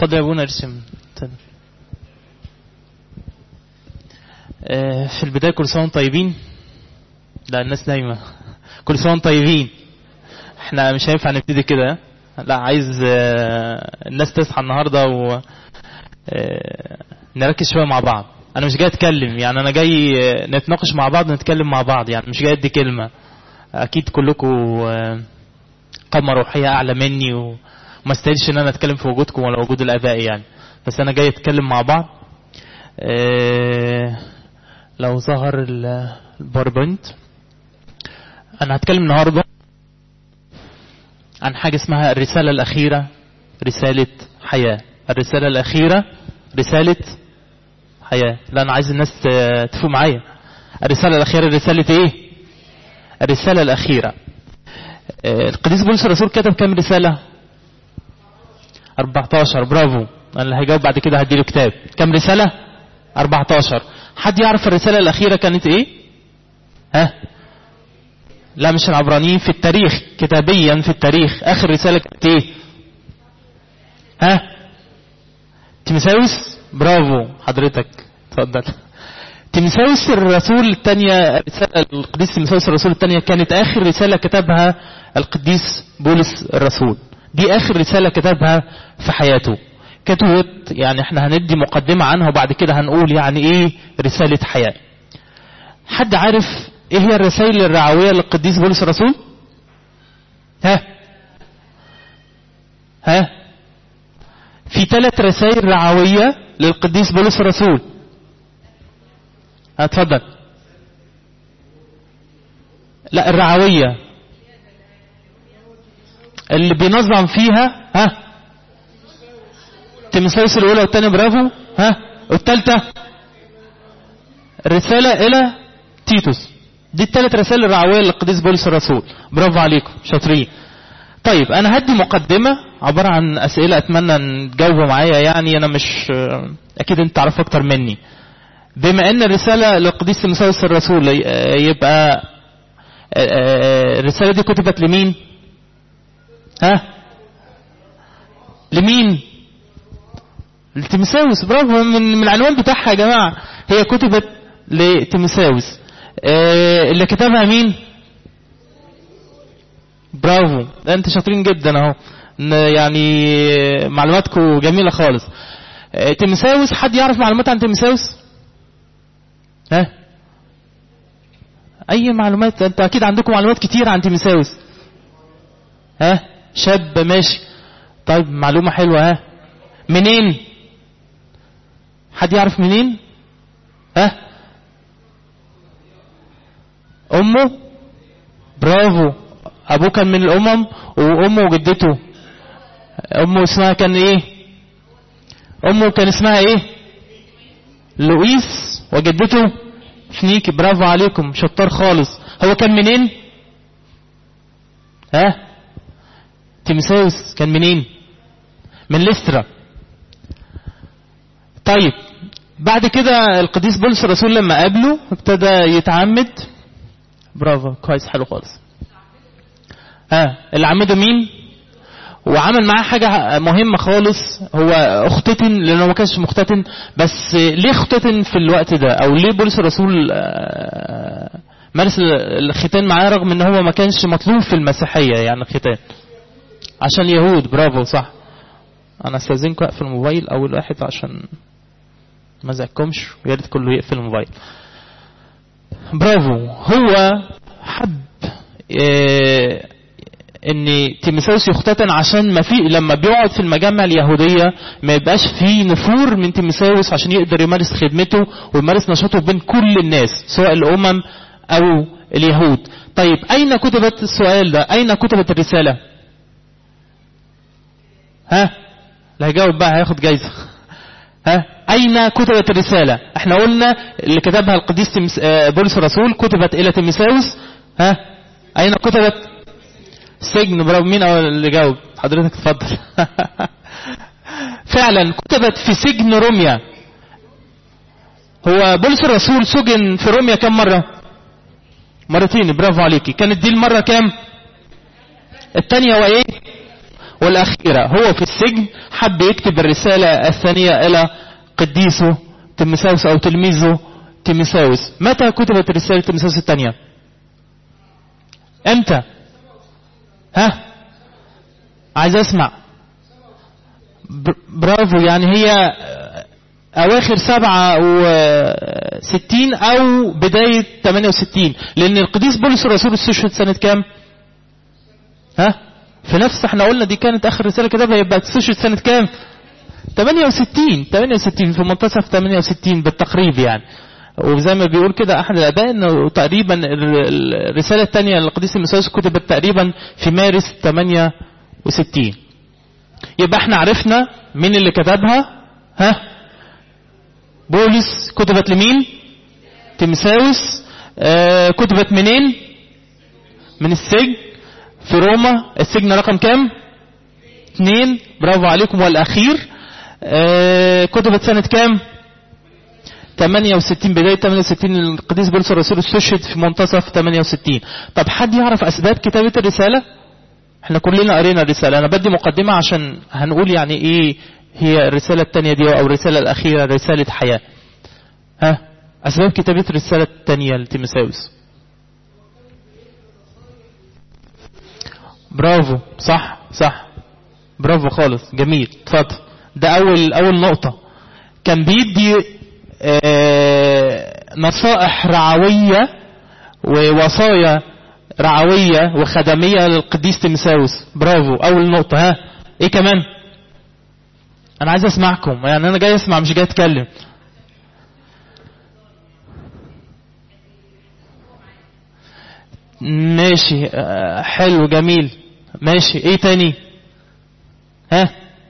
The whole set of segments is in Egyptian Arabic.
اتفضل يا ابونا ارسم اتفضل. آه، في البداية كل سنة وانتم طيبين لا الناس نايمة كل سنة وانتم طيبين احنا مش هينفع نبتدي كده لا عايز آه، الناس تصحى النهاردة و آه، نركز شوية مع بعض انا مش جاي اتكلم يعني انا جاي آه، نتناقش مع بعض ونتكلم مع بعض يعني مش جاي ادي كلمة اكيد كلكم آه، قامة روحية اعلى مني و... وما استاهلش ان انا اتكلم في وجودكم ولا وجود الاباء يعني بس انا جاي اتكلم مع بعض آه، لو ظهر ال- الباوربوينت انا هتكلم النهارده عن حاجه اسمها الرساله الاخيره رساله حياه الرساله الاخيره رساله حياه لا انا عايز الناس ت- تفوق معايا الرساله الاخيره رساله ايه الرساله الاخيره آه، القديس بولس الرسول كتب كام رساله 14 برافو انا اللي هجاوب بعد كده هديله كتاب كام رساله 14 حد يعرف الرساله الاخيره كانت ايه ها لا مش العبرانيين في التاريخ كتابيا في التاريخ اخر رساله كانت ايه ها تيموثاوس برافو حضرتك اتفضل تيموثاوس الرسول الثانية رسالة القديس تيموثاوس الرسول الثانية كانت آخر رسالة كتبها القديس بولس الرسول دي آخر رسالة كتبها في حياته كتبت يعني احنا هندي مقدمة عنها وبعد كده هنقول يعني ايه رسالة حياة حد عارف ايه هي الرسائل الرعوية للقديس بولس الرسول ها ها في ثلاث رسائل رعوية للقديس بولس الرسول اتفضل لا الرعوية اللي بينظم فيها ها تيموثاوس الاولى والثانيه برافو ها والثالثه الرساله الى تيتوس دي الثلاث رسائل الرعويه للقديس بولس الرسول برافو عليكم شاطرين طيب انا هدي مقدمه عباره عن اسئله اتمنى ان تجاوبوا معايا يعني انا مش اكيد انت تعرف اكتر مني بما ان الرساله للقديس تيموثاوس الرسول يبقى الرساله دي كتبت لمين ها لمين لتيموثاوس برافو من من العنوان بتاعها يا جماعه هي كتبت لتيموثاوس آه، اللي كتبها مين برافو ده انت شاطرين جدا اهو إن يعني معلوماتكم جميله خالص آه، تيموثاوس حد يعرف معلومات عن تيموثاوس ها اي معلومات انت اكيد عندكم معلومات كتير عن تيموثاوس ها شاب ماشي طيب معلومه حلوه ها منين حد يعرف منين ها امه برافو ابوه كان من الامم وامه وجدته امه اسمها كان ايه امه كان اسمها ايه لويس وجدته فنيكي برافو عليكم شطار خالص هو كان منين ها تيمساوس كان منين من لسترا طيب بعد كده القديس بولس الرسول لما قابله ابتدى يتعمد برافو كويس حلو خالص ها اللي عمده مين وعمل معاه حاجة مهمة خالص هو اختتن لانه ما كانش مختتن بس ليه اختتن في الوقت ده او ليه بولس الرسول آه، مارس الختان معاه رغم ان هو ما كانش مطلوب في المسيحية يعني الختان عشان اليهود برافو صح انا استاذنكم اقفل الموبايل اول واحد عشان ما ازعجكمش ويا ريت كله يقفل الموبايل برافو هو حب إيه ان تيموثاوس يختتن عشان ما في لما بيقعد في المجامع اليهوديه ما يبقاش في نفور من تيموثاوس عشان يقدر يمارس خدمته ويمارس نشاطه بين كل الناس سواء الامم او اليهود طيب اين كتبت السؤال ده اين كتبت الرساله ها اللي هيجاوب بقى هياخد جايزه ها اين كتبت الرساله احنا قلنا اللي كتبها القديس تمس... آه، بولس الرسول كتبت الى تيموثاوس ها اين كتبت سجن برافو مين اول اللي جاوب حضرتك اتفضل فعلا كتبت في سجن روميا هو بولس الرسول سجن في روميا كم مره مرتين برافو عليكي كانت دي المره كام الثانيه وايه والأخيرة هو في السجن حب يكتب الرسالة الثانية إلى قديسه تيمساوس أو تلميذه تيمساوس متى كتبت رسالة تيمساوس الثانية امتى ها عايز اسمع برافو يعني هي اواخر سبعة وستين او بداية تمانية وستين لان القديس بولس الرسول استشهد سنة كام ها في نفس احنا قلنا دي كانت اخر رسالة كتابها يبقى استشهد سنة كام 68 68 في منتصف 68 بالتقريب يعني وزي ما بيقول كده احد الاباء انه تقريبا الرساله الثانيه للقديس المساوس كتبت تقريبا في مارس 68 يبقى احنا عرفنا مين اللي كتبها ها بولس كتبت لمين تيمساوس آه كتبت منين من السجن في روما السجن رقم كام اثنين برافو عليكم والاخير آه كتبت سنة كام 68 بداية 68 القديس بولس الرسول استشهد في منتصف 68 طب حد يعرف أسباب كتابة الرسالة احنا كلنا قرينا الرسالة أنا بدي مقدمة عشان هنقول يعني إيه هي الرسالة الثانية دي أو الرسالة الأخيرة رسالة حياة ها أسباب كتابة الرسالة الثانية لتيمساوس برافو صح صح برافو خالص جميل اتفضل ده أول أول نقطة كان بيدي اه نصائح رعوية ووصايا رعوية وخدمية للقديس تيمساوس برافو أول نقطة ها إيه كمان أنا عايز أسمعكم يعني أنا جاي أسمع مش جاي أتكلم ماشي اه حلو جميل ماشي ايه تاني ها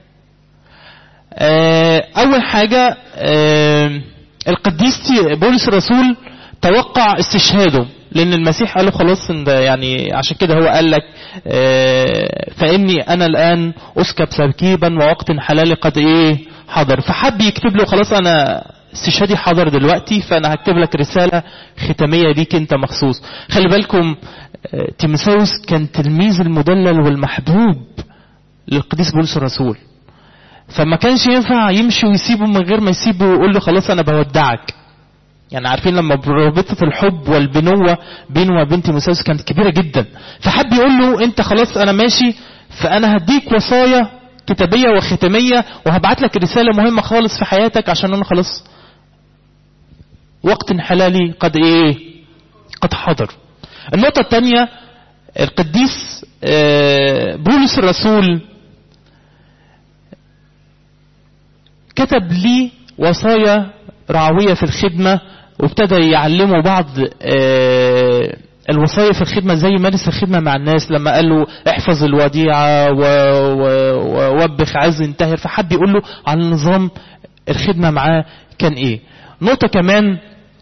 اه اول حاجة اه القديس بولس الرسول توقع استشهاده لان المسيح قال له خلاص ان يعني عشان كده هو قال لك فاني انا الان اسكب سكيبا ووقت حلال قد ايه حضر فحب يكتب له خلاص انا استشهادي حضر دلوقتي فانا هكتب لك رساله ختاميه ليك انت مخصوص خلي بالكم تيموثاوس كان تلميذ المدلل والمحبوب للقديس بولس الرسول فما كانش ينفع يمشي ويسيبه من غير ما يسيبه ويقول له خلاص انا بودعك يعني عارفين لما رابطة الحب والبنوة بينه وبين تيموثاوس كانت كبيرة جدا فحب يقول له انت خلاص انا ماشي فانا هديك وصايا كتابية وختامية وهبعت لك رسالة مهمة خالص في حياتك عشان انا خلاص وقت حلالي قد ايه قد حضر النقطة الثانية القديس بولس الرسول كتب لي وصايا رعوية في الخدمة وابتدى يعلموا بعض الوصايا في الخدمة زي مارس الخدمة مع الناس لما قال له احفظ الوديعة ووبخ عز انتهر فحب يقول له على نظام الخدمة معاه كان ايه نقطة كمان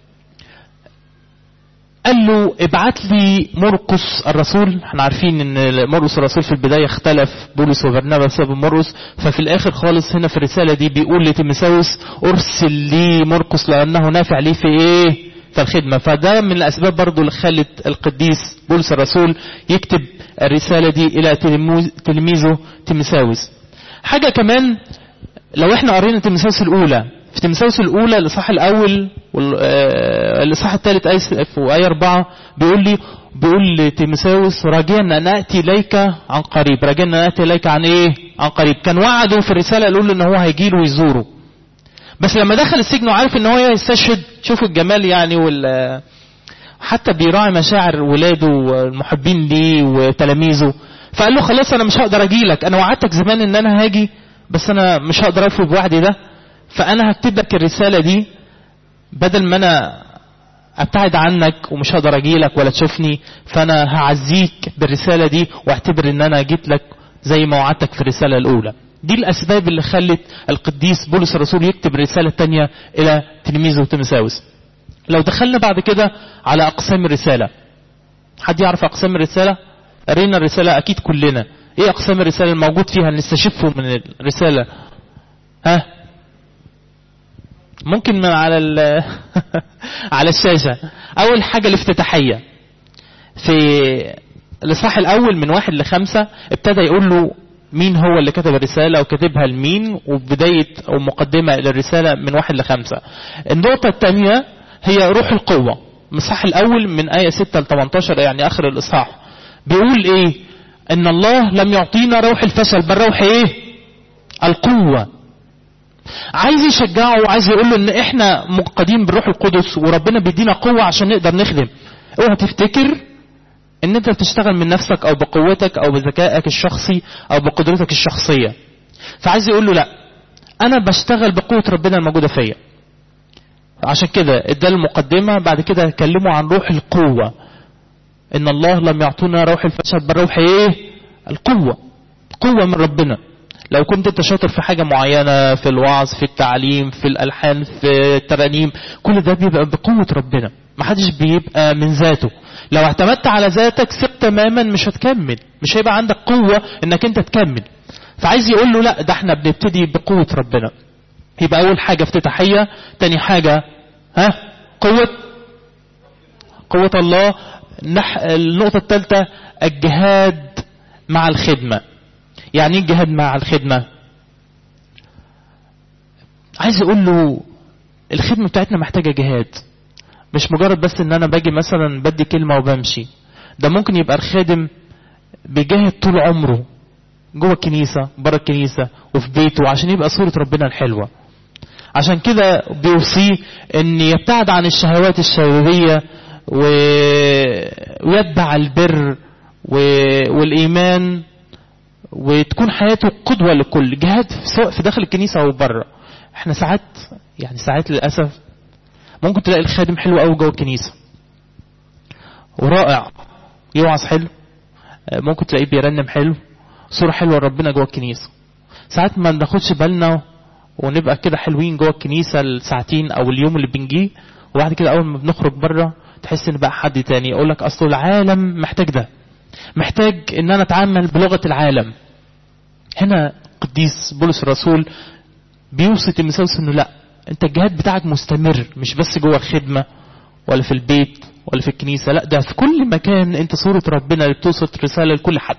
قال له ابعت لي مرقس الرسول احنا عارفين ان مرقس الرسول في البداية اختلف بولس وبرنابا بسبب مرقس ففي الاخر خالص هنا في الرسالة دي بيقول لتيمساوس ارسل لي مرقس لانه نافع لي في ايه في الخدمة فده من الاسباب برضو اللي خلت القديس بولس الرسول يكتب الرسالة دي الى تلميذه تيمساوس حاجة كمان لو احنا قرينا تيمساوس الاولى في تيمساوس الأولى الإصحاح الأول والإصحاح الثالث آية وآية أربعة بيقول لي بيقول لتيمساوس راجيا أن أتي إليك عن قريب راجيا أن أتي إليك عن إيه؟ عن قريب كان وعده في الرسالة الأولى إن هو هيجي له ويزوره بس لما دخل السجن وعارف إن هو يستشهد شوفوا الجمال يعني وال حتى بيراعي مشاعر ولاده والمحبين ليه وتلاميذه فقال له خلاص أنا مش هقدر أجي لك أنا وعدتك زمان إن أنا هاجي بس أنا مش هقدر أوفي بوعدي ده فانا هكتب لك الرسالة دي بدل ما انا ابتعد عنك ومش هقدر اجي لك ولا تشوفني فانا هعزيك بالرسالة دي واعتبر ان انا جيت لك زي ما وعدتك في الرسالة الاولى دي الاسباب اللي خلت القديس بولس الرسول يكتب الرسالة الثانية الى تلميذه تيمساوس لو دخلنا بعد كده على اقسام الرسالة حد يعرف اقسام الرسالة قرينا الرسالة اكيد كلنا ايه اقسام الرسالة الموجود فيها نستشفه من الرسالة ها ممكن من على على الشاشة أول حاجة الافتتاحية في الإصحاح الأول من واحد لخمسة ابتدى يقول له مين هو اللي كتب الرسالة وكتبها لمين وبداية أو مقدمة للرسالة من واحد لخمسة النقطة الثانية هي روح القوة المصحاح الأول من آية 6 ل 18 يعني آخر الإصحاح بيقول إيه إن الله لم يعطينا روح الفشل بل روح إيه القوة عايز يشجعه وعايز يقول له ان احنا مقدين بالروح القدس وربنا بيدينا قوة عشان نقدر نخدم اوعى تفتكر ان انت بتشتغل من نفسك او بقوتك او بذكائك الشخصي او بقدرتك الشخصية فعايز يقول له لا انا بشتغل بقوة ربنا الموجودة فيا عشان كده ادى المقدمة بعد كده كلموا عن روح القوة ان الله لم يعطونا روح الفشل بل روح ايه القوة قوة من ربنا لو كنت انت شاطر في حاجة معينة في الوعظ في التعليم في الالحان في الترانيم كل ده بيبقى بقوة ربنا محدش بيبقى من ذاته لو اعتمدت على ذاتك ثق تماما مش هتكمل مش هيبقى عندك قوة انك انت تكمل فعايز يقول له لا ده احنا بنبتدي بقوة ربنا يبقى اول حاجة افتتاحية تاني حاجة ها قوة قوة الله نح... النقطة الثالثة الجهاد مع الخدمة يعني ايه الجهاد مع الخدمة عايز اقول له الخدمة بتاعتنا محتاجة جهاد مش مجرد بس ان انا باجي مثلا بدي كلمة وبمشي ده ممكن يبقى الخادم بيجاهد طول عمره جوه الكنيسة بره الكنيسة وفي بيته عشان يبقى صورة ربنا الحلوة عشان كده بيوصيه ان يبتعد عن الشهوات الشريرية و... ويتبع البر و... والايمان وتكون حياته قدوة لكل جهاد سواء في داخل الكنيسة او بره احنا ساعات يعني ساعات للأسف ممكن تلاقي الخادم حلو قوي جوه الكنيسة ورائع يوعظ حلو ممكن تلاقيه بيرنم حلو صورة حلوة لربنا جوه الكنيسة ساعات ما ناخدش بالنا ونبقى كده حلوين جوه الكنيسة الساعتين او اليوم اللي بنجيه وبعد كده اول ما بنخرج بره تحس ان بقى حد تاني يقول لك اصل العالم محتاج ده محتاج ان انا اتعامل بلغة العالم هنا قديس بولس الرسول بيوصي تيموثاوس انه لا انت الجهاد بتاعك مستمر مش بس جوه الخدمة ولا في البيت ولا في الكنيسة لا ده في كل مكان انت صورة ربنا اللي بتوصل رسالة لكل حد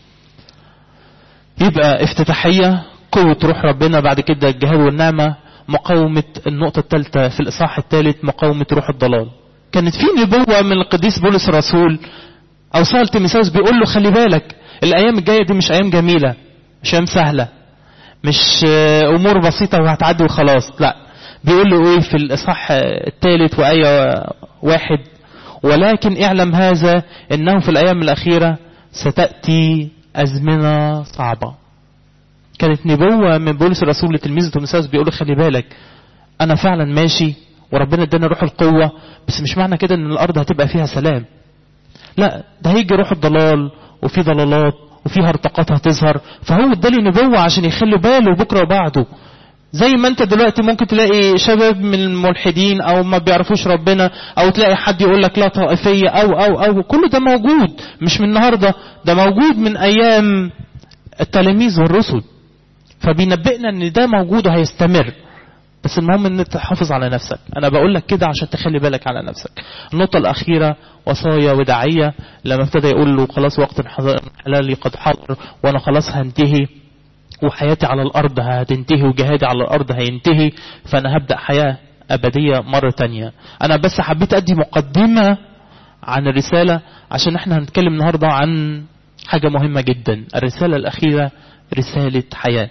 يبقى افتتاحية قوة روح ربنا بعد كده الجهاد والنعمة مقاومة النقطة الثالثة في الإصحاح الثالث مقاومة روح الضلال كانت في نبوة من القديس بولس الرسول أوصال تيموثاوس بيقول له خلي بالك الأيام الجاية دي مش أيام جميلة مش أيام سهلة مش أمور بسيطة وهتعدي وخلاص لا بيقول له إيه في الإصحاح الثالث وآية واحد ولكن اعلم هذا إنه في الأيام الأخيرة ستأتي أزمنة صعبة كانت نبوة من بولس الرسول لتلميذه تيموثاوس بيقول له خلي بالك أنا فعلا ماشي وربنا ادانا روح القوة بس مش معنى كده إن الأرض هتبقى فيها سلام لا ده هيجي روح الضلال وفي ضلالات وفي هرطقات هتظهر فهو ادالي نبوة عشان يخلي باله بكرة وبعده زي ما انت دلوقتي ممكن تلاقي شباب من الملحدين او ما بيعرفوش ربنا او تلاقي حد يقول لك لا طائفية او او او كل ده موجود مش من النهاردة ده موجود من ايام التلاميذ والرسل فبينبئنا ان ده موجود وهيستمر بس المهم ان تحافظ على نفسك انا بقول لك كده عشان تخلي بالك على نفسك النقطة الاخيرة وصايا وداعية لما ابتدى يقول له خلاص وقت حلالي قد حضر وانا خلاص هنتهي وحياتي على الارض هتنتهي وجهادي على الارض هينتهي فانا هبدأ حياة ابدية مرة تانية انا بس حبيت ادي مقدمة عن الرسالة عشان احنا هنتكلم النهاردة عن حاجة مهمة جدا الرسالة الاخيرة رسالة حياة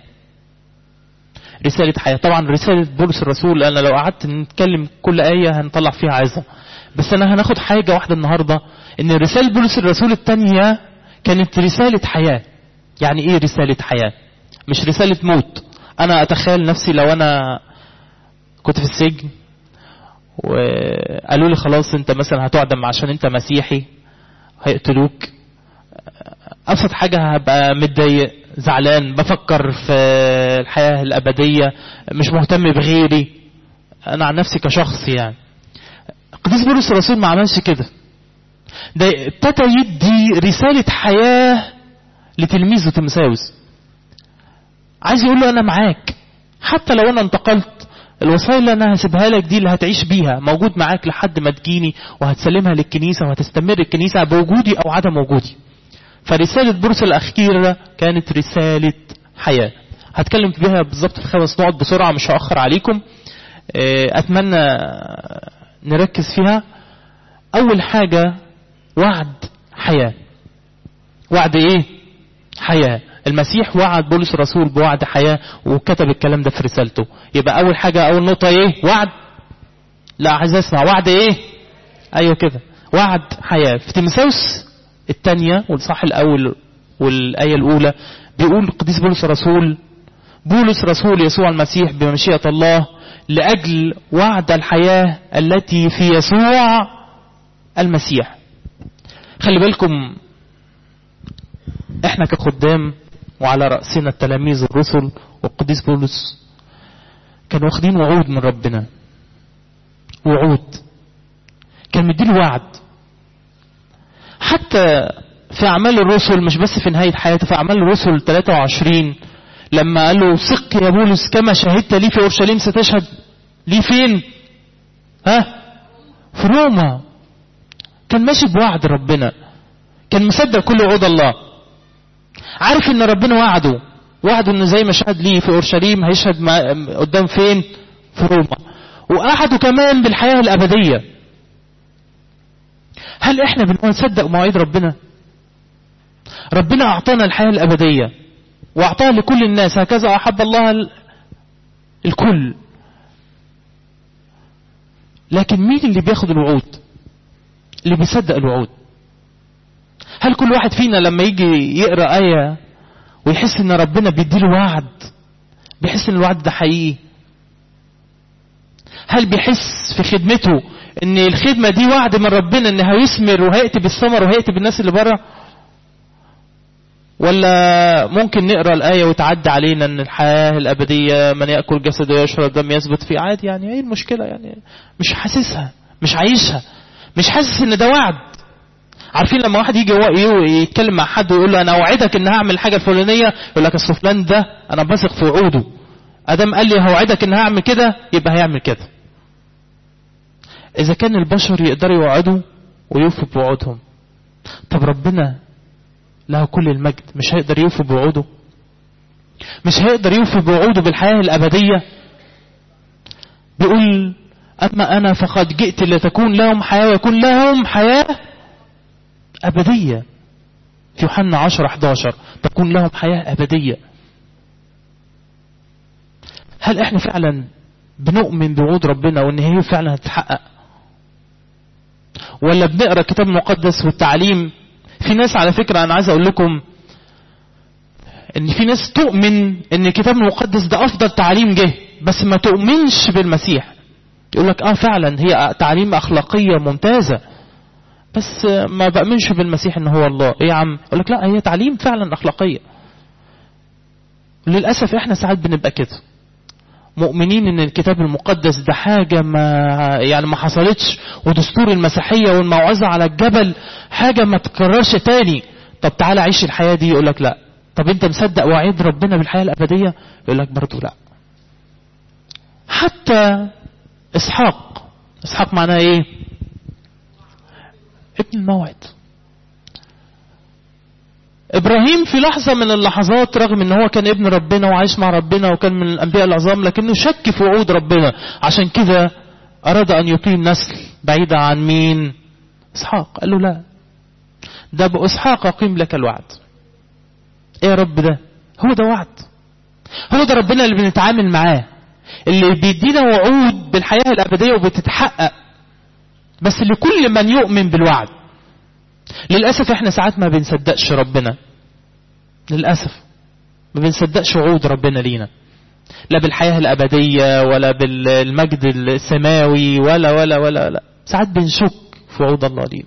رسالة حياة طبعا رسالة بولس الرسول أنا لو قعدت نتكلم كل آية هنطلع فيها عظة بس أنا هناخد حاجة واحدة النهاردة إن رسالة بولس الرسول الثانية كانت رسالة حياة يعني إيه رسالة حياة مش رسالة موت أنا أتخيل نفسي لو أنا كنت في السجن وقالوا لي خلاص أنت مثلا هتعدم عشان أنت مسيحي هيقتلوك أبسط حاجة هبقى متضايق زعلان بفكر في الحياة الأبدية مش مهتم بغيري أنا عن نفسي كشخص يعني قديس بولس الرسول ما عملش كده ده ابتدى يدي رسالة حياة لتلميذه تيموثاوس عايز يقول له أنا معاك حتى لو أنا انتقلت الوصايا اللي أنا هسيبها لك دي اللي هتعيش بيها موجود معاك لحد ما تجيني وهتسلمها للكنيسة وهتستمر الكنيسة بوجودي أو عدم وجودي فرسالة بولس الأخيرة كانت رسالة حياة هتكلم بيها بالظبط في خمس نقط بسرعة مش هأخر عليكم أتمنى نركز فيها أول حاجة وعد حياة وعد إيه؟ حياة المسيح وعد بولس الرسول بوعد حياة وكتب الكلام ده في رسالته يبقى أول حاجة أول نقطة إيه؟ وعد لا عايز أسمع وعد إيه؟ أيوه كده وعد حياة في تيموثاوس الثانية والصح الأول والآية الأولى بيقول القديس بولس الرسول بولس رسول يسوع المسيح بمشيئة الله لأجل وعد الحياة التي في يسوع المسيح خلي بالكم احنا كخدام وعلى رأسنا التلاميذ الرسل والقديس بولس كانوا واخدين وعود من ربنا وعود كان مديله وعد حتى في أعمال الرسل مش بس في نهاية حياته في أعمال الرسل 23 لما قال له ثق يا بولس كما شهدت لي في أورشليم ستشهد لي فين ها في روما كان ماشي بوعد ربنا كان مصدق كل وعود الله عارف ان ربنا وعده وعده انه زي ما شهد ليه في اورشليم هيشهد قدام فين في روما وقعدوا كمان بالحياه الابديه هل احنا بنصدق مواعيد ربنا ربنا اعطانا الحياه الابديه واعطاها لكل الناس هكذا احب الله الكل لكن مين اللي بياخد الوعود اللي بيصدق الوعود هل كل واحد فينا لما يجي يقرا ايه ويحس ان ربنا بيديله وعد بيحس ان الوعد ده حقيقي هل بيحس في خدمته ان الخدمه دي وعد من ربنا ان هيثمر وهياتي بالثمر وهياتي بالناس اللي بره ولا ممكن نقرا الايه وتعدي علينا ان الحياه الابديه من ياكل جسده ويشرب دم يثبت فيه عادي يعني ايه المشكله يعني مش حاسسها مش عايشها مش حاسس ان ده وعد عارفين لما واحد يجي يتكلم مع حد ويقول له انا اوعدك ان هعمل الحاجه الفلانيه يقول لك اصل فلان ده انا بثق في وعوده ادم قال لي هوعدك ان هعمل كده يبقى هيعمل كده اذا كان البشر يقدروا يوعدوا ويوفوا بوعودهم طب ربنا له كل المجد مش هيقدر يوفي بوعوده مش هيقدر يوفي بوعوده بالحياه الابديه بيقول اما انا فقد جئت لتكون لهم حياه ويكون لهم حياه أبدية في يوحنا 10 11 تكون لهم حياة أبدية هل احنا فعلا بنؤمن بوعود ربنا وان هي فعلا هتتحقق ولا بنقرا الكتاب المقدس والتعليم في ناس على فكرة انا عايز اقول لكم ان في ناس تؤمن ان الكتاب المقدس ده افضل تعليم جه بس ما تؤمنش بالمسيح يقول لك اه فعلا هي تعليم اخلاقية ممتازة بس ما بأمنش بالمسيح ان هو الله ايه يا عم يقول لك لا هي تعليم فعلا اخلاقية للأسف احنا ساعات بنبقى كده مؤمنين ان الكتاب المقدس ده حاجة ما يعني ما حصلتش ودستور المسيحية والموعظة على الجبل حاجة ما تكررش تاني طب تعالى عيش الحياة دي يقول لك لا طب انت مصدق وعيد ربنا بالحياة الأبدية يقول لك برضه لا حتى اسحاق اسحاق معناه ايه ابن الموعد ابراهيم في لحظة من اللحظات رغم ان هو كان ابن ربنا وعايش مع ربنا وكان من الانبياء العظام لكنه شك في وعود ربنا عشان كده اراد ان يقيم نسل بعيدة عن مين اسحاق قال له لا ده باسحاق اقيم لك الوعد ايه يا رب ده هو ده وعد هو ده ربنا اللي بنتعامل معاه اللي بيدينا وعود بالحياة الابدية وبتتحقق بس لكل من يؤمن بالوعد للأسف احنا ساعات ما بنصدقش ربنا للأسف ما بنصدقش وعود ربنا لينا لا بالحياة الأبدية ولا بالمجد السماوي ولا ولا ولا لا ساعات بنشك في وعود الله لينا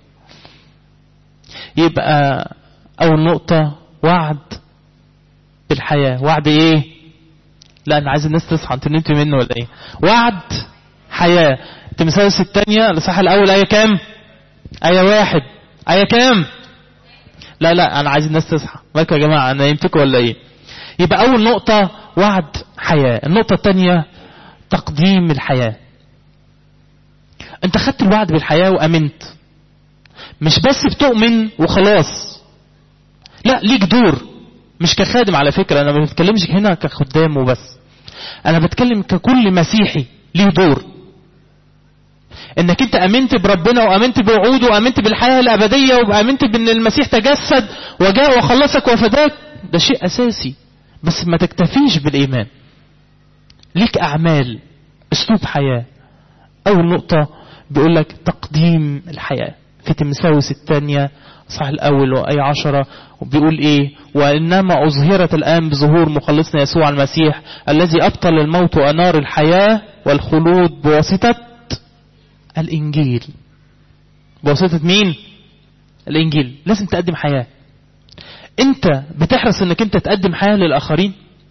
يبقى أول نقطة وعد بالحياة وعد ايه لا انا عايز الناس تصحى انتوا نمتوا منه ولا ايه وعد حياة تمثالس الثانية الإصحاح الأول آية كام؟ آية واحد آية كام؟ لا لا أنا عايز الناس تصحى مالكم يا جماعة أنا نمتكم ولا إيه؟ يبقى أول نقطة وعد حياة النقطة الثانية تقديم الحياة أنت خدت الوعد بالحياة وأمنت مش بس بتؤمن وخلاص لا ليك دور مش كخادم على فكرة انا ما بتكلمش هنا كخدام وبس انا بتكلم ككل مسيحي ليه دور انك انت امنت بربنا وامنت بوعوده وامنت بالحياة الابدية وامنت بان المسيح تجسد وجاء وخلصك وفداك ده شيء اساسي بس ما تكتفيش بالايمان ليك اعمال اسلوب حياة اول نقطة بيقول لك تقديم الحياة في تمساوس الثانية صح الأول وأي عشرة وبيقول إيه وإنما أظهرت الآن بظهور مخلصنا يسوع المسيح الذي أبطل الموت وأنار الحياة والخلود بواسطة الإنجيل بواسطة مين الإنجيل لازم تقدم حياة أنت بتحرص أنك أنت تقدم حياة للآخرين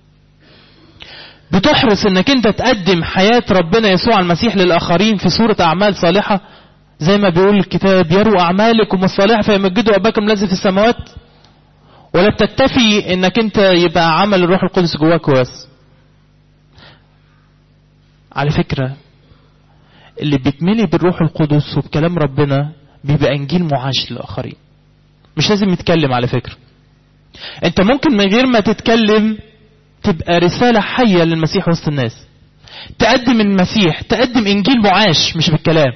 بتحرص أنك أنت تقدم حياة ربنا يسوع المسيح للآخرين في صورة أعمال صالحة زي ما بيقول الكتاب يروا أعمالكم الصالحة فيمجدوا أباكم الذي في السماوات ولا بتكتفي انك انت يبقى عمل الروح القدس جواك بس على فكرة اللي بيتملي بالروح القدس وبكلام ربنا بيبقى انجيل معاش للاخرين مش لازم يتكلم على فكرة انت ممكن من غير ما تتكلم تبقى رسالة حية للمسيح وسط الناس تقدم المسيح تقدم انجيل معاش مش بالكلام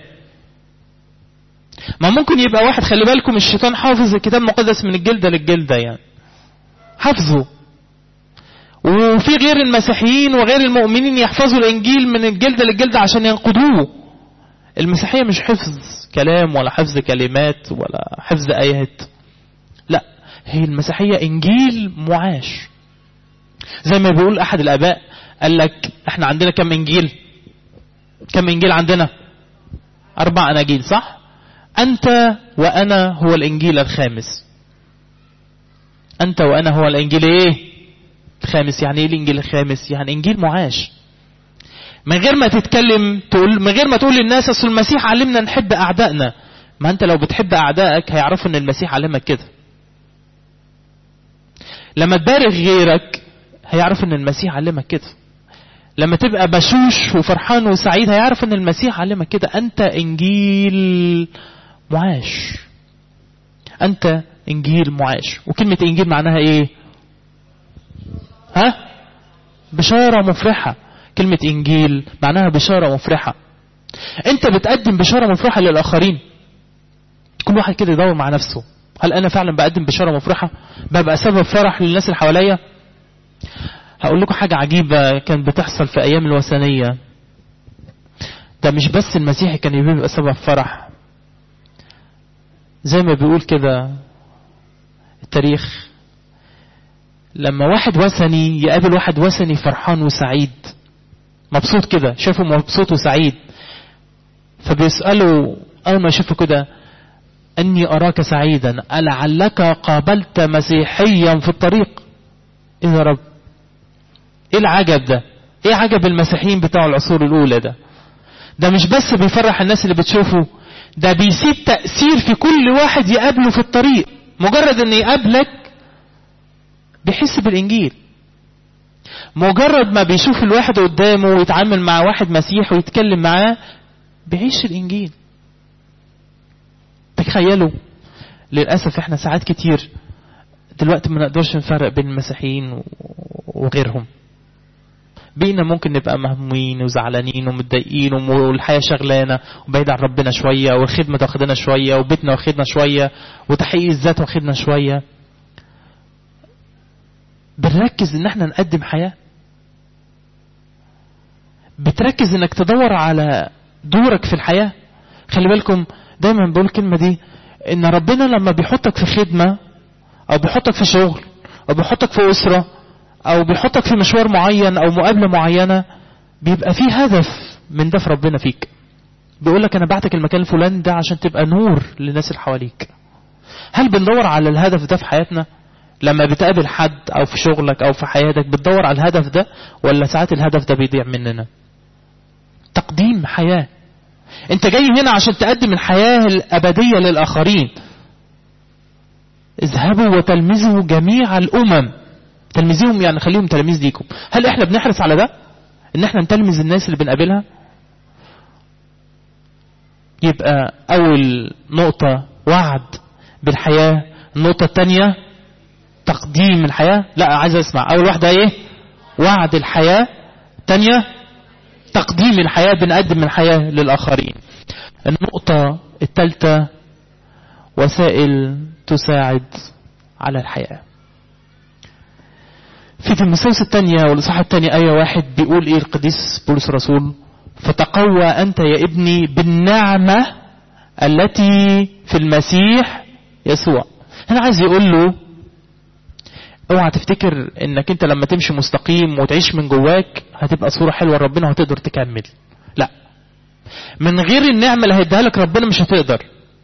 ما ممكن يبقى واحد خلي بالكم الشيطان حافظ الكتاب المقدس من الجلدة للجلدة يعني حافظه وفي غير المسيحيين وغير المؤمنين يحفظوا الانجيل من الجلدة للجلدة عشان ينقضوه المسيحية مش حفظ كلام ولا حفظ كلمات ولا حفظ ايات لا هي المسيحية انجيل معاش زي ما بيقول احد الاباء قال لك احنا عندنا كم انجيل كم انجيل عندنا اربع اناجيل صح أنت وأنا هو الإنجيل الخامس أنت وأنا هو الإنجيل إيه الخامس يعني إيه الإنجيل الخامس يعني إنجيل معاش من غير ما تتكلم تقول من غير ما تقول للناس أصل المسيح علمنا نحب أعدائنا ما أنت لو بتحب أعدائك هيعرفوا إن المسيح علمك كده لما تبارك غيرك هيعرف إن المسيح علمك كده لما تبقى بشوش وفرحان وسعيد هيعرف ان المسيح علمك كده انت انجيل معاش انت انجيل معاش وكلمة انجيل معناها ايه ها بشارة مفرحة كلمة انجيل معناها بشارة مفرحة انت بتقدم بشارة مفرحة للاخرين كل واحد كده يدور مع نفسه هل انا فعلا بقدم بشارة مفرحة ببقى سبب فرح للناس اللي حواليا هقول لكم حاجة عجيبة كانت بتحصل في أيام الوثنية ده مش بس المسيحي كان بيبقى سبب فرح زي ما بيقول كده التاريخ لما واحد وثني يقابل واحد وثني فرحان وسعيد مبسوط كده شافه مبسوط وسعيد فبيسأله أول ما يشوفه كده أني أراك سعيدا ألعلك قابلت مسيحيا في الطريق إيه يا رب ايه العجب ده ايه عجب المسيحيين بتاع العصور الاولى ده ده مش بس بيفرح الناس اللي بتشوفه ده بيسيب تأثير في كل واحد يقابله في الطريق مجرد ان يقابلك بيحس بالانجيل مجرد ما بيشوف الواحد قدامه ويتعامل مع واحد مسيح ويتكلم معاه بيعيش الانجيل تخيلوا للأسف احنا ساعات كتير دلوقتي ما نقدرش نفرق بين المسيحيين وغيرهم بقينا ممكن نبقى مهمومين وزعلانين ومتضايقين والحياة شغلانة وبعيد عن ربنا شوية والخدمة واخدنا شوية وبيتنا واخدنا شوية وتحقيق الذات واخدنا شوية بنركز ان احنا نقدم حياة بتركز انك تدور على دورك في الحياة خلي بالكم دايما بقول الكلمة دي ان ربنا لما بيحطك في خدمة او بيحطك في شغل او بيحطك في اسرة او بيحطك في مشوار معين او مقابلة معينة بيبقى في هدف من ده في ربنا فيك بيقول لك انا بعتك المكان الفلاني ده عشان تبقى نور للناس اللي حواليك هل بندور على الهدف ده في حياتنا لما بتقابل حد او في شغلك او في حياتك بتدور على الهدف ده ولا ساعات الهدف ده بيضيع مننا تقديم حياة انت جاي هنا عشان تقدم الحياة الابدية للاخرين اذهبوا وتلمذوا جميع الامم تلميذهم يعني خليهم تلاميذ ليكم هل احنا بنحرص على ده ان احنا نتلمذ الناس اللي بنقابلها يبقى اول نقطة وعد بالحياة النقطة الثانية تقديم الحياة لا عايز اسمع اول واحدة ايه وعد الحياة تانية تقديم الحياة بنقدم الحياة للآخرين النقطة الثالثة وسائل تساعد على الحياة في تيموثاوس الثانية والإصحاح الثاني آية واحد بيقول إيه القديس بولس الرسول فتقوى أنت يا ابني بالنعمة التي في المسيح يسوع هنا عايز يقول له اوعى تفتكر انك انت لما تمشي مستقيم وتعيش من جواك هتبقى صورة حلوة لربنا وهتقدر تكمل لا من غير النعمة اللي هيديها لك ربنا مش هتقدر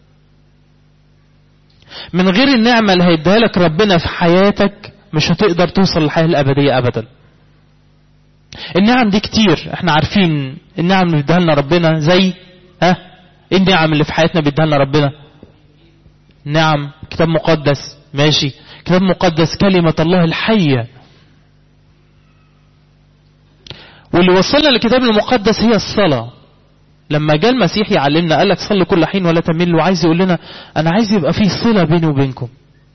من غير النعمة اللي هيديها لك ربنا في حياتك مش هتقدر توصل للحياة الأبدية أبدا النعم دي كتير احنا عارفين النعم اللي بيديها لنا ربنا زي ها ايه النعم اللي في حياتنا بيديها لنا ربنا نعم كتاب مقدس ماشي كتاب مقدس كلمة الله الحية واللي وصلنا للكتاب المقدس هي الصلاة لما جاء المسيح يعلمنا قال لك صلي كل حين ولا تمل وعايز يقول لنا انا عايز يبقى في صلة بيني وبينكم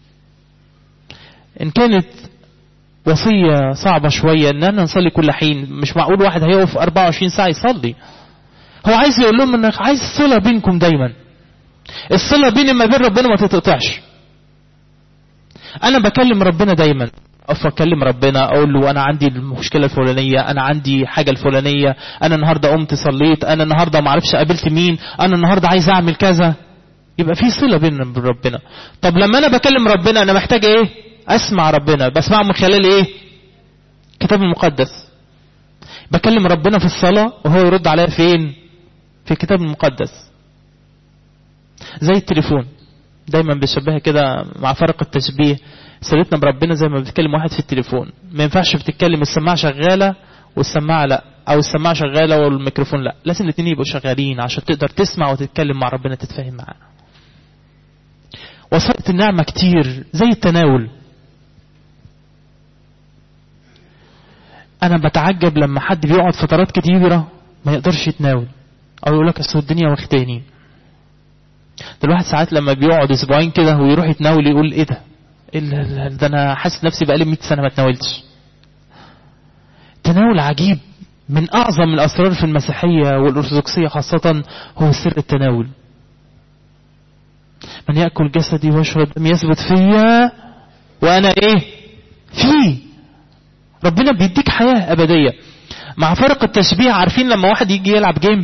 ان كانت وصية صعبة شوية ان انا نصلي كل حين مش معقول واحد هيقف 24 ساعة يصلي هو عايز يقول لهم انك عايز صلة بينكم دايما الصلة بيني ما بين ربنا ما تتقطعش انا بكلم ربنا دايما اقف اكلم ربنا اقول له انا عندي المشكله الفلانيه انا عندي حاجه الفلانيه انا النهارده قمت صليت انا النهارده ما اعرفش قابلت مين انا النهارده عايز اعمل كذا يبقى في صله بيننا وبين ربنا طب لما انا بكلم ربنا انا محتاج ايه اسمع ربنا بسمعه من خلال ايه كتاب المقدس بكلم ربنا في الصلاه وهو يرد عليا فين في الكتاب المقدس زي التليفون دايما بيشبهها كده مع فرق التشبيه صلتنا بربنا زي ما بتكلم واحد في التليفون ما ينفعش بتتكلم السماعه شغاله والسماعه لا او السماعه شغاله والميكروفون لا لازم الاثنين يبقوا شغالين عشان تقدر تسمع وتتكلم مع ربنا تتفاهم معاه وصلت النعمه كتير زي التناول انا بتعجب لما حد بيقعد فترات كتيره ما يقدرش يتناول او يقول لك اصل الدنيا واخداني ده الواحد ساعات لما بيقعد اسبوعين كده ويروح يتناول يقول ايه ده إيه ده انا حاسس نفسي بقالي 100 سنه ما اتناولتش تناول عجيب من اعظم الاسرار في المسيحيه والارثوذكسيه خاصه هو سر التناول من ياكل جسدي ويشرب دم يثبت فيا وانا ايه فيه ربنا بيديك حياه ابديه مع فرق التشبيه عارفين لما واحد يجي يلعب جيم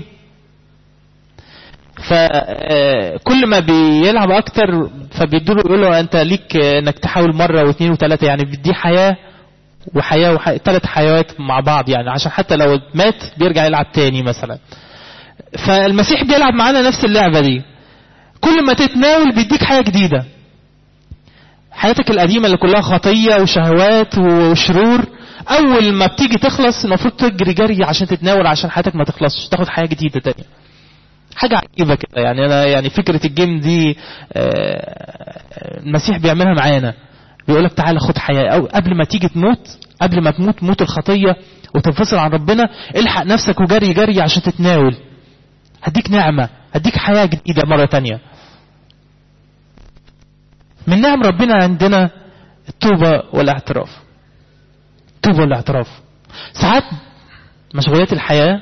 فكل ما بيلعب اكتر فبيدوله يقول له انت ليك انك تحاول مره واثنين وثلاثه يعني بيديه حياه وحياه وحياه ثلاث حيوات مع بعض يعني عشان حتى لو مات بيرجع يلعب تاني مثلا فالمسيح بيلعب معانا نفس اللعبه دي كل ما تتناول بيديك حياه جديده حياتك القديمه اللي كلها خطيه وشهوات وشرور اول ما بتيجي تخلص المفروض تجري جري عشان تتناول عشان حياتك ما تخلصش تاخد حياه جديده تانية حاجة عجيبة كده يعني أنا يعني فكرة الجيم دي المسيح بيعملها معانا بيقول لك تعالى خد حياة أو قبل ما تيجي تموت قبل ما تموت موت الخطية وتنفصل عن ربنا الحق نفسك وجري جري عشان تتناول هديك نعمة هديك حياة جديدة مرة تانية من نعم ربنا عندنا التوبة والاعتراف التوبة والاعتراف ساعات مشغولات الحياة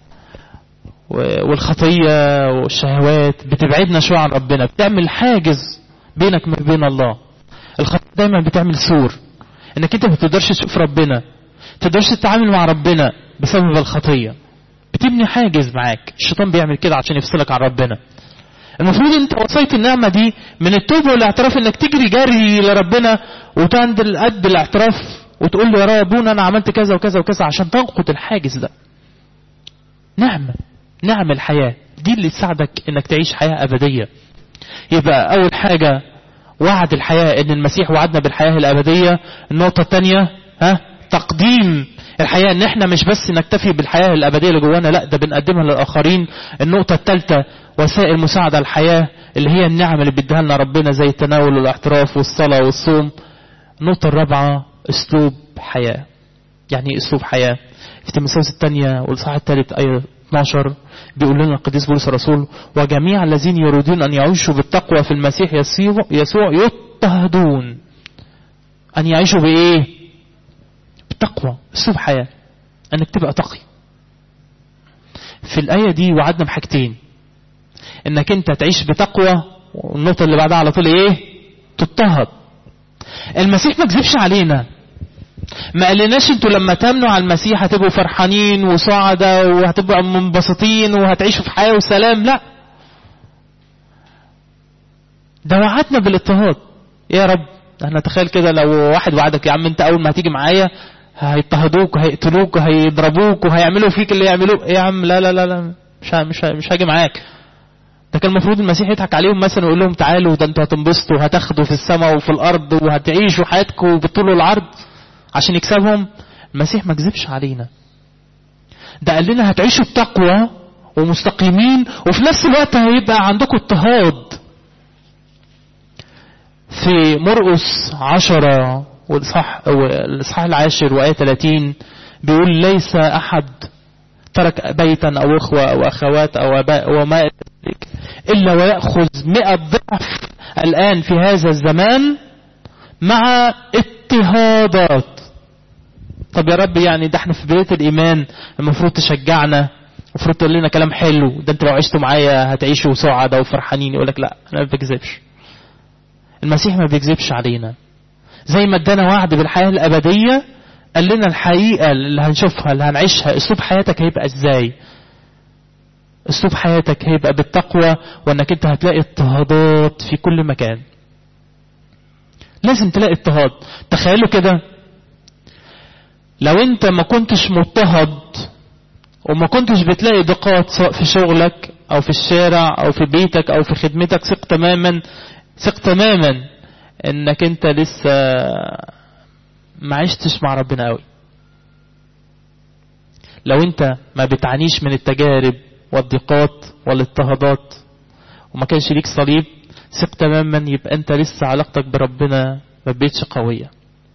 والخطية والشهوات بتبعدنا شوية عن ربنا بتعمل حاجز بينك وبين الله الخطية دايما بتعمل سور انك انت ما تقدرش تشوف ربنا تقدرش تتعامل مع ربنا بسبب الخطية بتبني حاجز معاك الشيطان بيعمل كده عشان يفصلك عن ربنا المفروض انت وصيت النعمة دي من التوبة والاعتراف انك تجري جري لربنا وتنزل قد الاعتراف وتقول له يا رب انا عملت كذا وكذا وكذا عشان تنقض الحاجز ده نعمة نعم الحياة دي اللي تساعدك انك تعيش حياة ابدية يبقى اول حاجة وعد الحياة ان المسيح وعدنا بالحياة الابدية النقطة الثانية ها تقديم الحياة ان احنا مش بس نكتفي بالحياة الابدية اللي جوانا لا ده بنقدمها للاخرين النقطة الثالثة وسائل مساعدة الحياة اللي هي النعم اللي بيديها لنا ربنا زي التناول والاعتراف والصلاة والصوم النقطة الرابعة اسلوب حياة يعني اسلوب حياة في تيموثاوس الثانية والاصحاح الثالث آية 12 بيقول لنا القديس بولس الرسول وجميع الذين يريدون أن يعيشوا بالتقوى في المسيح يسوع يضطهدون أن يعيشوا بإيه بالتقوى أسلوب حياة أنك تبقى تقي في الآية دي وعدنا بحاجتين انك انت تعيش بتقوى والنقطة اللي بعدها على طول ايه تضطهد المسيح ما كذبش علينا ما قالناش انتوا لما تامنوا على المسيح هتبقوا فرحانين وسعداء وهتبقوا منبسطين وهتعيشوا في حياة وسلام لا ده وعدنا بالاضطهاد يا رب احنا تخيل كده لو واحد وعدك يا عم انت اول ما هتيجي معايا هيضطهدوك وهيقتلوك وهيضربوك وهيعملوا فيك اللي يعملوه يا عم لا لا لا لا مش مش مش هاجي معاك ده كان المفروض المسيح يضحك عليهم مثلا ويقول لهم تعالوا ده انتوا هتنبسطوا وهتاخدوا في السماء وفي الارض وهتعيشوا حياتكم بالطول والعرض عشان يكسبهم المسيح ما كذبش علينا ده قال لنا هتعيشوا بتقوى ومستقيمين وفي نفس الوقت هيبقى عندكم اضطهاد في مرقس عشرة والإصحاح الإصحاح العاشر وآية 30 بيقول ليس أحد ترك بيتا أو إخوة أو أخوات أو أباء وما ذلك إلا ويأخذ مئة ضعف الآن في هذا الزمان مع اضطهادات طب يا رب يعني ده احنا في بداية الإيمان المفروض تشجعنا المفروض تقول لنا كلام حلو ده انتوا لو عشتوا معايا هتعيشوا سعداء وفرحانين يقول لك لا انا ما بكذبش المسيح ما بيكذبش علينا زي ما ادانا وعد بالحياة الأبدية قال لنا الحقيقة اللي هنشوفها اللي هنعيشها اسلوب حياتك هيبقى ازاي اسلوب حياتك هيبقى بالتقوى وانك انت هتلاقي اضطهادات في كل مكان لازم تلاقي اضطهاد تخيلوا كده لو انت ما كنتش مضطهد وما كنتش بتلاقي ضيقات سواء في شغلك او في الشارع او في بيتك او في خدمتك ثق تماما ثق تماما انك انت لسه ما عشتش مع ربنا قوي لو انت ما بتعانيش من التجارب والضيقات والاضطهادات وما كانش ليك صليب ثق تماما يبقى انت لسه علاقتك بربنا ما بقتش قويه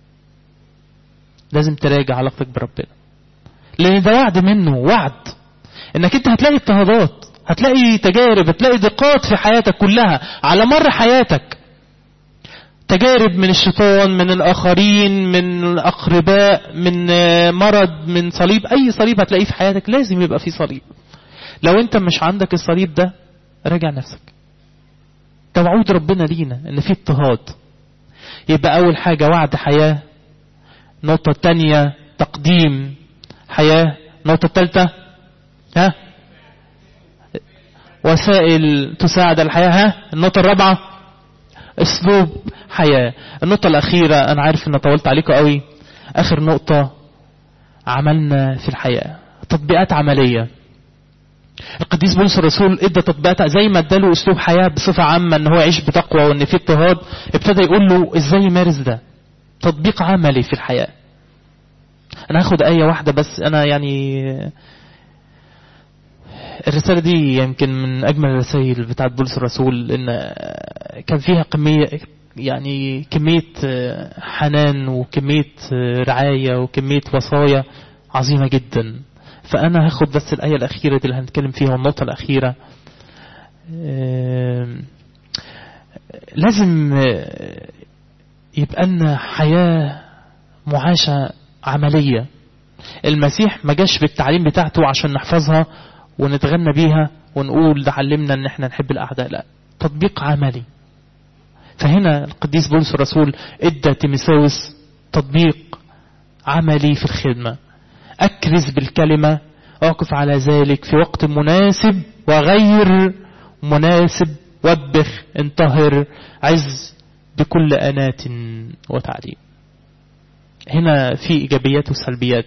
لازم تراجع علاقتك بربنا لان ده وعد منه وعد انك انت هتلاقي اضطهادات هتلاقي تجارب هتلاقي ضيقات في حياتك كلها على مر حياتك تجارب من الشيطان من الآخرين من الأقرباء من مرض من صليب أي صليب هتلاقيه في حياتك لازم يبقى فيه صليب لو أنت مش عندك الصليب ده راجع نفسك ده وعود ربنا لينا إن في اضطهاد يبقى أول حاجة وعد حياة النقطة الثانية تقديم حياة النقطة الثالثة ها وسائل تساعد الحياة ها النقطة الرابعة اسلوب حياة النقطة الأخيرة أنا عارف أن طولت عليكم قوي آخر نقطة عملنا في الحياة تطبيقات عملية القديس بولس الرسول ادى تطبيقات زي ما اداله اسلوب حياة بصفة عامة ان هو يعيش بتقوى وان في اضطهاد ابتدى يقول له ازاي يمارس ده تطبيق عملي في الحياة انا هاخد اية واحدة بس انا يعني الرسالة دي يمكن من أجمل الرسائل بتاعت بولس الرسول إن كان فيها كمية يعني كمية حنان وكمية رعاية وكمية وصايا عظيمة جدا فأنا هاخد بس الآية الأخيرة دي اللي هنتكلم فيها والنقطة الأخيرة لازم يبقى لنا حياة معاشة عملية المسيح ما جاش بالتعليم بتاعته عشان نحفظها ونتغنى بيها ونقول ده علمنا ان احنا نحب الاعداء لا تطبيق عملي فهنا القديس بولس الرسول ادى تيميساوس تطبيق عملي في الخدمة اكرز بالكلمة اقف على ذلك في وقت مناسب وغير مناسب وبخ انطهر عز بكل انات وتعليم هنا في ايجابيات وسلبيات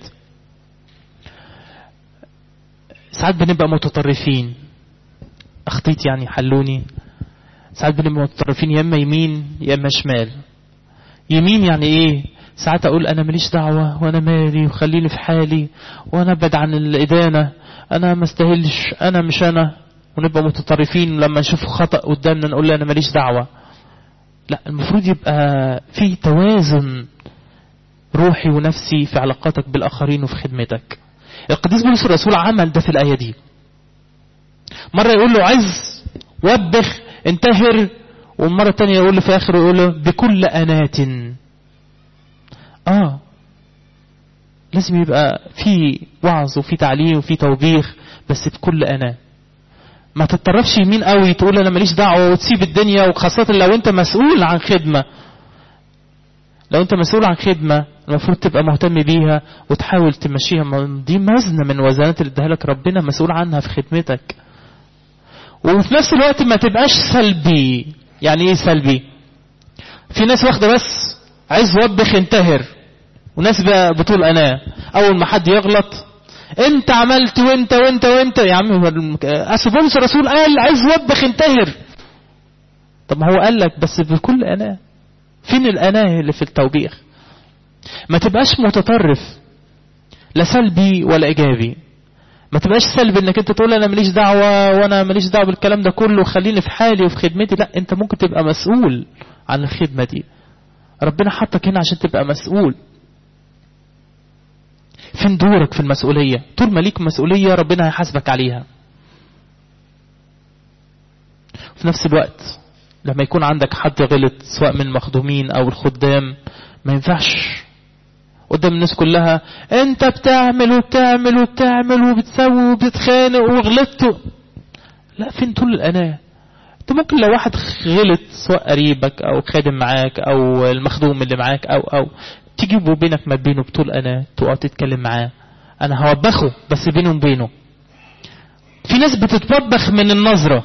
ساعات بنبقى متطرفين اخطيت يعني حلوني ساعات بنبقى متطرفين يا اما يمين يا اما شمال يمين يعني ايه ساعات اقول انا ماليش دعوة وانا مالي وخليني في حالي وانا ابعد عن الادانة انا ما استاهلش انا مش انا ونبقى متطرفين لما نشوف خطأ قدامنا نقول له انا ماليش دعوة لا المفروض يبقى في توازن روحي ونفسي في علاقاتك بالاخرين وفي خدمتك القديس بولس الرسول عمل ده في الآية دي مرة يقول له عز وبخ انتهر والمرة الثانية يقول له في آخر يقول له بكل أنات اه لازم يبقى في وعظ وفي تعليم وفي توبيخ بس بكل انا ما تتطرفش يمين قوي تقول انا ماليش دعوه وتسيب الدنيا وخاصه لو انت مسؤول عن خدمه لو انت مسؤول عن خدمه المفروض تبقى مهتم بيها وتحاول تمشيها ما دي مزنه من وزنات اللي اداها لك ربنا مسؤول عنها في خدمتك وفي نفس الوقت ما تبقاش سلبي يعني ايه سلبي في ناس واخده بس عايز وبخ ينتهر وناس بقى بطول انا اول ما حد يغلط انت عملت وانت وانت وانت يا عم اصل بولس الرسول قال عايز وبخ ينتهر طب ما هو قال لك بس بكل انا فين الاناه اللي في التوبيخ ما تبقاش متطرف لا سلبي ولا ايجابي ما تبقاش سلبي انك انت تقول انا ماليش دعوه وانا ماليش دعوه بالكلام ده كله خليني في حالي وفي خدمتي لا انت ممكن تبقى مسؤول عن الخدمه دي ربنا حطك هنا عشان تبقى مسؤول فين دورك في المسؤوليه طول ما ليك مسؤوليه ربنا هيحاسبك عليها في نفس الوقت لما يكون عندك حد غلط سواء من المخدومين او الخدام ما ينفعش قدام الناس كلها انت بتعمل وبتعمل وبتعمل وبتسوي وبتخانق وغلطت لا فين طول الاناه انت ممكن لو واحد غلط سواء قريبك او خادم معاك او المخدوم اللي معاك او او تجيبه بينك ما بينه بطول انا تقعد تتكلم معاه انا هوبخه بس بينه وبينه في ناس بتتوبخ من النظره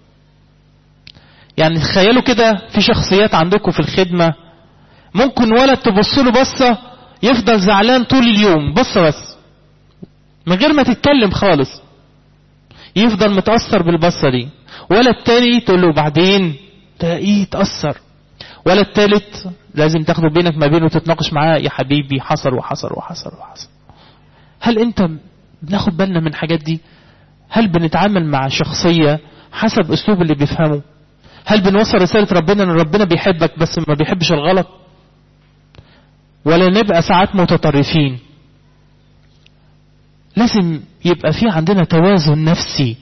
يعني تخيلوا كده في شخصيات عندكم في الخدمه ممكن ولد تبص له بصه يفضل زعلان طول اليوم بص بس من غير ما تتكلم خالص يفضل متأثر بالبصة دي ولا التاني تقول له بعدين تلاقيه يتأثر ولا التالت لازم تاخده بينك ما بينه وتتناقش معاه يا حبيبي حصل وحصل وحصل وحصل هل انت بناخد بالنا من الحاجات دي هل بنتعامل مع شخصية حسب اسلوب اللي بيفهمه هل بنوصل رسالة ربنا ان ربنا بيحبك بس ما بيحبش الغلط ولا نبقى ساعات متطرفين لازم يبقى في عندنا توازن نفسي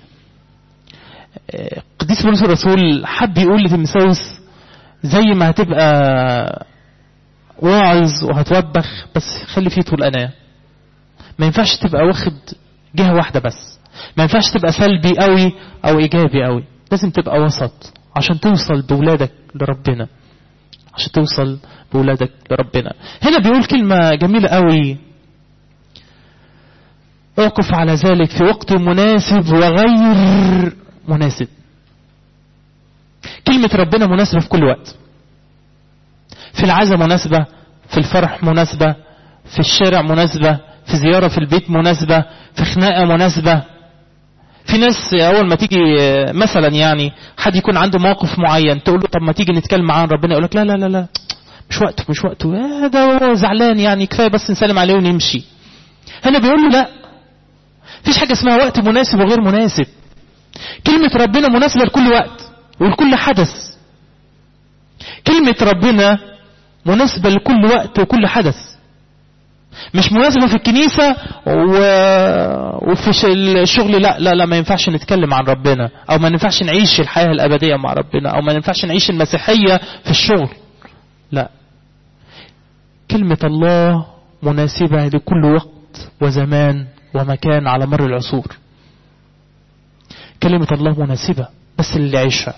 قديس بولس الرسول حب يقول لتيموثاوس زي ما هتبقى واعظ وهتوبخ بس خلي فيه طول اناه ما ينفعش تبقى واخد جهه واحده بس ما ينفعش تبقى سلبي قوي او ايجابي قوي لازم تبقى وسط عشان توصل بولادك لربنا عشان توصل بولادك لربنا هنا بيقول كلمة جميلة قوي اقف على ذلك في وقت مناسب وغير مناسب كلمة ربنا مناسبة في كل وقت في العزة مناسبة في الفرح مناسبة في الشارع مناسبة في زيارة في البيت مناسبة في خناقة مناسبة في ناس اول ما تيجي مثلا يعني حد يكون عنده موقف معين تقول له طب ما تيجي نتكلم عن ربنا يقول لك لا لا لا لا مش وقته مش وقته ده زعلان يعني كفايه بس نسلم عليه ونمشي هنا بيقول له لا مفيش حاجه اسمها وقت مناسب وغير مناسب كلمه ربنا مناسبه لكل وقت ولكل حدث كلمه ربنا مناسبه لكل وقت وكل حدث مش مناسبة في الكنيسة و... وفي الشغل لا لا لا ما ينفعش نتكلم عن ربنا او ما ينفعش نعيش الحياة الابدية مع ربنا او ما ينفعش نعيش المسيحية في الشغل لا كلمة الله مناسبة لكل وقت وزمان ومكان على مر العصور كلمة الله مناسبة بس اللي يعيشها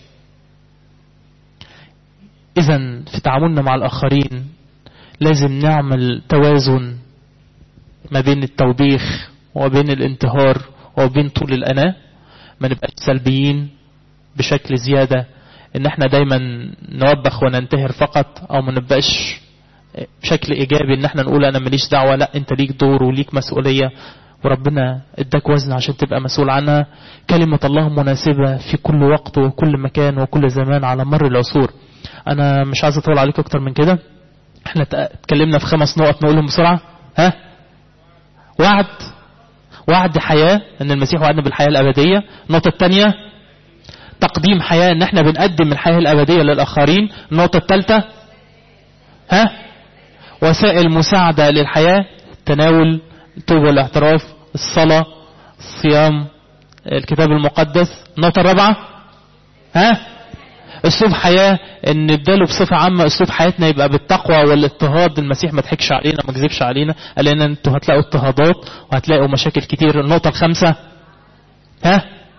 اذا في تعاملنا مع الاخرين لازم نعمل توازن ما بين التوبيخ وبين الانتهار وبين طول الأناة ما نبقاش سلبيين بشكل زيادة ان احنا دايما نوبخ وننتهر فقط او ما نبقاش بشكل ايجابي ان احنا نقول انا ماليش دعوة لا انت ليك دور وليك مسؤولية وربنا اداك وزن عشان تبقى مسؤول عنها كلمة الله مناسبة في كل وقت وكل مكان وكل زمان على مر العصور انا مش عايز اطول عليك اكتر من كده احنا اتكلمنا في خمس نقط نقولهم بسرعة ها وعد وعد حياة ان المسيح وعدنا بالحياة الابدية النقطة الثانية تقديم حياة ان احنا بنقدم الحياة الابدية للاخرين النقطة الثالثة ها وسائل مساعدة للحياة التناول التوبة والاعتراف الصلاة الصيام الكتاب المقدس النقطة الرابعة ها اسلوب حياة ان نبداله بصفة عامة اسلوب حياتنا يبقى بالتقوى والاضطهاد المسيح ما ضحكش علينا ما كذبش علينا قال لنا انتوا هتلاقوا اضطهادات وهتلاقوا مشاكل كتير النقطة الخامسة ها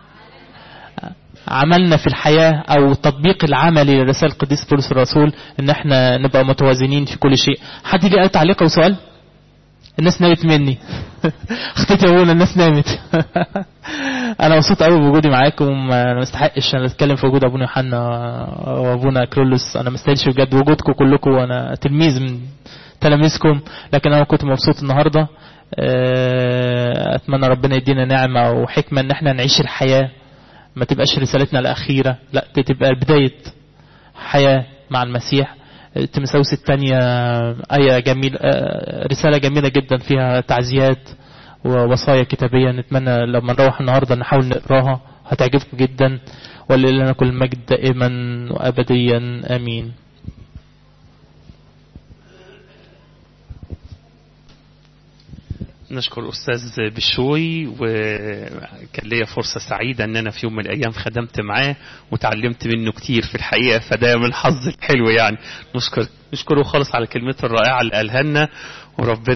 عملنا في الحياة او التطبيق العملي لرسالة القديس بولس الرسول ان احنا نبقى متوازنين في كل شيء حد ليه اي تعليق او سؤال الناس نامت مني اختي يا ابونا الناس نامت انا مبسوط قوي بوجودي معاكم انا ما استحقش انا اتكلم في وجود ابونا يوحنا وابونا كرولوس انا ما استاهلش بجد وجودكم كلكم وانا تلميذ من تلاميذكم لكن انا كنت مبسوط النهارده اتمنى ربنا يدينا نعمه وحكمه ان احنا نعيش الحياه ما تبقاش رسالتنا الاخيره لا تبقى بدايه حياه مع المسيح تمساوس الثانية آية جميل رسالة جميلة جدا فيها تعزيات ووصايا كتابية نتمنى لما نروح النهاردة نحاول نقراها هتعجبكم جدا ولله كل المجد دائما وأبديا آمين نشكر أستاذ بشوي وكان ليا فرصة سعيدة أن أنا في يوم من الأيام خدمت معاه وتعلمت منه كتير في الحقيقة فده من الحظ الحلو يعني نشكر نشكره خالص على كلمته الرائعة اللي قالها لنا وربنا